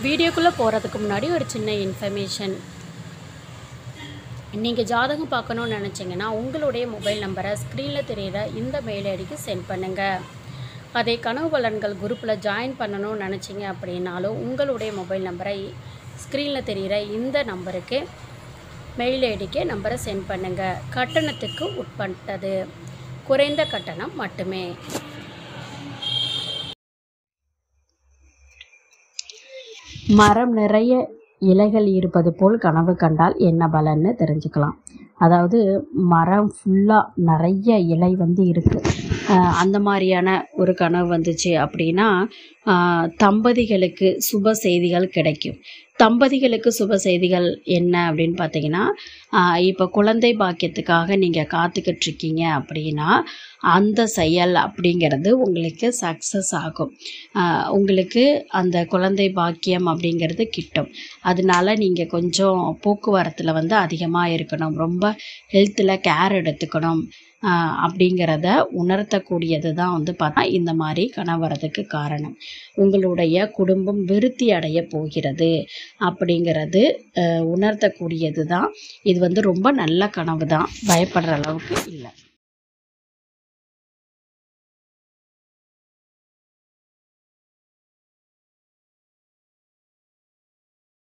வீடியோக்குள்ளே போகிறதுக்கு முன்னாடி ஒரு சின்ன இன்ஃபர்மேஷன் நீங்கள் ஜாதகம் பார்க்கணுன்னு நினச்சிங்கன்னா உங்களுடைய மொபைல் நம்பரை ஸ்க்ரீனில் தெரியிற இந்த மெயில் ஐடிக்கு சென்ட் பண்ணுங்கள் அதே கனவு பலன்கள் குரூப்பில் ஜாயின் பண்ணணும்னு நினச்சிங்க அப்படின்னாலும் உங்களுடைய மொபைல் நம்பரை ஸ்க்ரீனில் தெரிகிற இந்த நம்பருக்கு மெயில் ஐடிக்கு நம்பரை சென்ட் பண்ணுங்கள் கட்டணத்துக்கு உட்பட்டது குறைந்த கட்டணம் மட்டுமே மரம் நிறைய இலைகள் இருப்பது போல் கனவு கண்டால் என்ன பலன்னு தெரிஞ்சுக்கலாம் அதாவது மரம் ஃபுல்லாக நிறைய இலை வந்து இருக்குது அந்த மாதிரியான ஒரு கனவு வந்துச்சு அப்படின்னா ஆஹ், தம்பதிகளுக்கு சுப செய்திகள் கிடைக்கும் தம்பதிகளுக்கு சுப செய்திகள் என்ன அப்படின்னு பார்த்தீங்கன்னா இப்போ குழந்தை பாக்கியத்துக்காக நீங்கள் காத்துக்கிட்டு இருக்கீங்க அப்படின்னா அந்த செயல் அப்படிங்கிறது உங்களுக்கு சக்ஸஸ் ஆகும் ஆஹ் உங்களுக்கு அந்த குழந்தை பாக்கியம் அப்படிங்கிறது கிட்டும் அதனால நீங்கள் கொஞ்சம் போக்குவரத்தில் வந்து அதிகமாக இருக்கணும் ரொம்ப ஹெல்த்தில் கேர் எடுத்துக்கணும் ஆஹ் அப்படிங்கிறத உணர்த்தக்கூடியது தான் வந்து பார்த்தா இந்த மாதிரி கனவு வரதுக்கு காரணம் உங்களுடைய குடும்பம் விருத்தி அடைய போகிறது அப்படிங்கிறது ஆஹ் உணர்த்தக்கூடியது தான் இது வந்து ரொம்ப நல்ல கனவு தான் பயப்படுற அளவுக்கு இல்லை